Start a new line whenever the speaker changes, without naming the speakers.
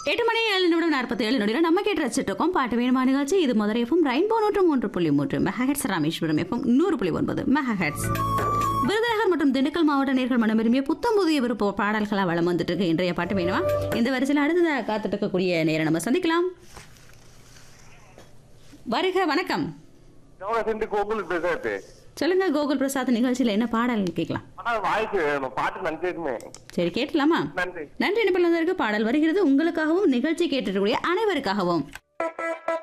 எட்டு மணி ஏழு நிமிடம் நாற்பத்தி ஏழு நொடியில் நம்ம கேட்டு ரசிச்சுட்டு இருக்கோம் பாட்டு வேணுமா நிகழ்ச்சி இது முதல் எஃப்எம் ரெயின்போ நூற்று மூன்று புள்ளி மூன்று மெகாஹெட்ஸ் ராமேஸ்வரம் எஃப்எம் நூறு புள்ளி ஒன்பது மெகாஹெட்ஸ் விருதுநகர் மற்றும் திண்டுக்கல் மாவட்ட நேர்கள் மனம் விரும்பிய புத்தம் புதிய விருப்ப பாடல்களாக வளம் வந்துட்டு இருக்கு இன்றைய பாட்டு வேணுமா இந்த வரிசையில் அடுத்ததாக காத்துட்டு இருக்கக்கூடிய நேரம் நம்ம சந்திக்கலாம் வருக வணக்கம்
எவ்வளோ சென்று கோகுல் பேசுறது
சொல்லுங்க கோகுல் பிரசாத் நிகழ்ச்சியில் என்ன பாடல் கேட்கலாம்
ஆனா வாய்க்கு நம்ம பாட்டு நன்றியுமே
சரி கேட்கலாமா
நன்றி
நன்றி நிபுணருக்கு பாடல் வருகிறது உங்களுக்காகவும் நிகழ்ச்சி கேட்டுக்கூடிய அனைவருக்காகவும்